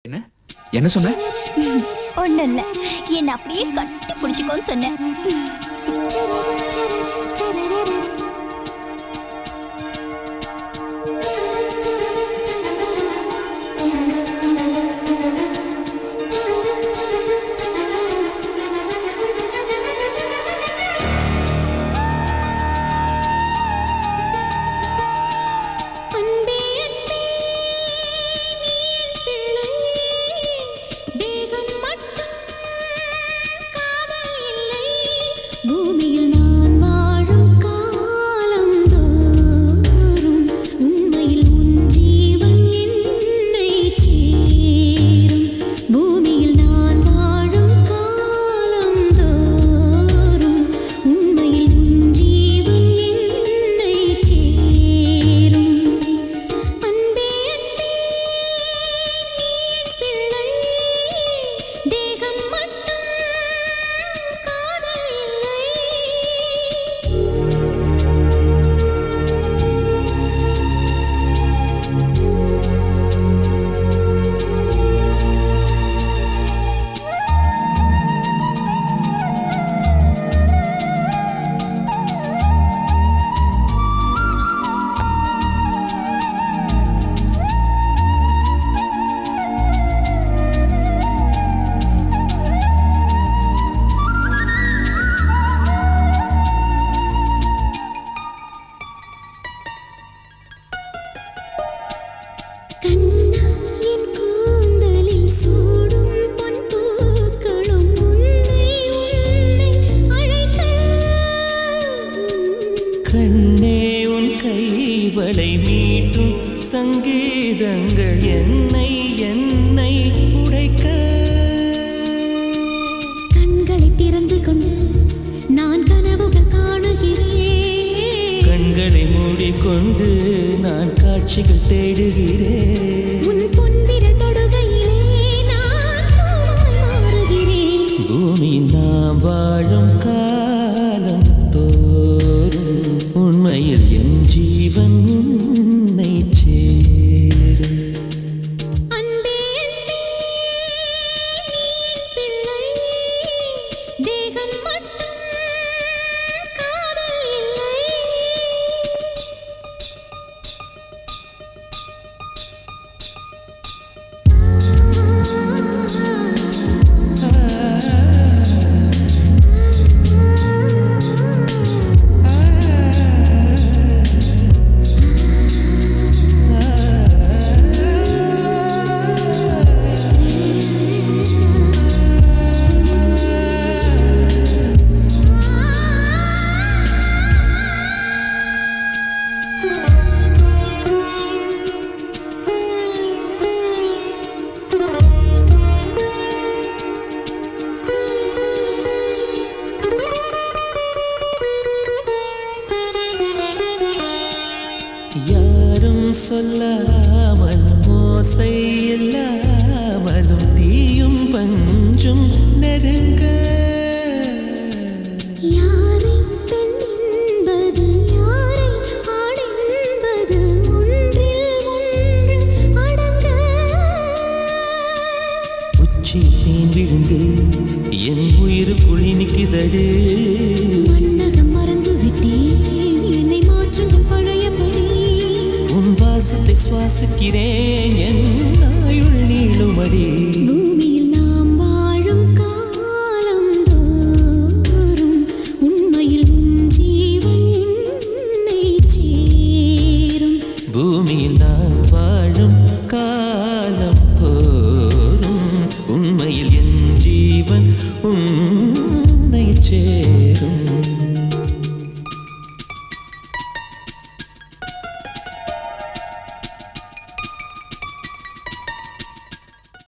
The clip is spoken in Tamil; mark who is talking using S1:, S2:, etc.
S1: என்ன என்ன சொன்ன
S2: ஒண்ணு இல்ல என்ன அப்படியே கட்டி பிடிச்சுக்கோன்னு சொன்னேன்
S3: அன்பே அன்பே நீ என் பிள்ளை தேகம் மட்டும் காதல் இல்லை பூமியில் நான் வாழும் காலம் தோறும் உண்மையில் உன் ஜீவன் என்னை சேரும் பூமியில் நான் வாழும் காலம் தோறும் உண்மையில் உன் ஜீவன் என்னை சேரும் அன்பே அன்பே நீ என் பிள்ளை தேகம் மட்டும் காதல் இல்லை கண்ணா என் கூந்தலில் சூடும் பொன் பூக்களும் உன்னை உன்னை அழைக்க
S4: கண்ணே உன் கைவளை மீட்டும் சங்கீதங்கள் என்னை என்னை உடைக்க
S3: கண்களை திறந்து கொண்டு நான் கனவுகள் காணுகிறேன்
S4: கண்களை மூடிக்கொண்டு நான் காட்சிகள் தேடுகிறேன்
S3: உன் பொன்விரல் தொடுகையிலே நான் பூவாய் மாறுகிறேன்
S4: பூமியில் நாம் வாழும் காலம் தோறும் உண்மையில் என் ஜீவன் உன்னை சேரும்
S3: அன்பே அன்பே நீ என் பிள்ளை தேகம் மட்டும் காதல் இல்லை
S4: யாரும் சொல்லாமல் மோசை இல்லாமலும் தீயும் பஞ்சும் நெருங்க
S3: யாரை பெண் என்பது யாரை ஆண் என்பது ஒன்றில் ஒன்று அடங்க
S4: உச்சி தேன் விழுந்து என் உயிருக்குள் இனிக்குதடு
S3: மன்னகம் மறந்து விட்டேன் என்னை மாற்றுங்கள் பழையபடி
S4: உன் வாசத்தை சுவாசிக்கிறேன் என் ஆயுள் நீளுமடி